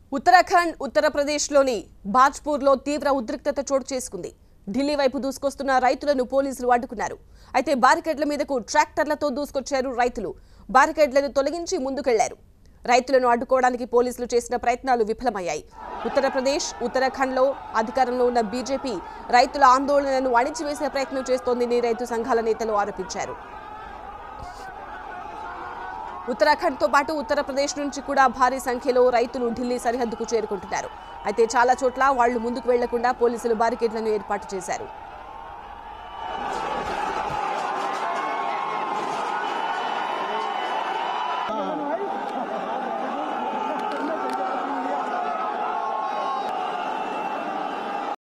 ఉత్తరాఖండ్ ఉత్తరప్రదేశ్లోని బాజ్పూర్లో తీవ్ర ఉద్రిక్తత చోటు చేసుకుంది ఢిల్లీ వైపు దూసుకొస్తున్న రైతులను పోలీసులు అడ్డుకున్నారు అయితే బారికేడ్ల మీదకు ట్రాక్టర్లతో దూసుకొచ్చారు రైతులు బారికేడ్లను తొలగించి ముందుకెళ్లారు రైతులను అడ్డుకోవడానికి పోలీసులు చేసిన ప్రయత్నాలు విఫలమయ్యాయి ఉత్తరప్రదేశ్ ఉత్తరాఖండ్లో అధికారంలో ఉన్న బీజేపీ రైతుల ఆందోళనను అణిచివేసే ప్రయత్నం చేస్తోందని రైతు సంఘాల నేతలు ఆరోపించారు ఉత్తరాఖండ్తో పాటు ఉత్తరప్రదేశ్ నుంచి కూడా భారీ సంఖ్యలో రైతులు ఢిల్లీ సరిహద్దుకు చేరుకుంటున్నారు అయితే చాలా చోట్ల వాళ్లు ముందుకు వెళ్లకుండా పోలీసులు బారికేడ్లను ఏర్పాటు చేశారు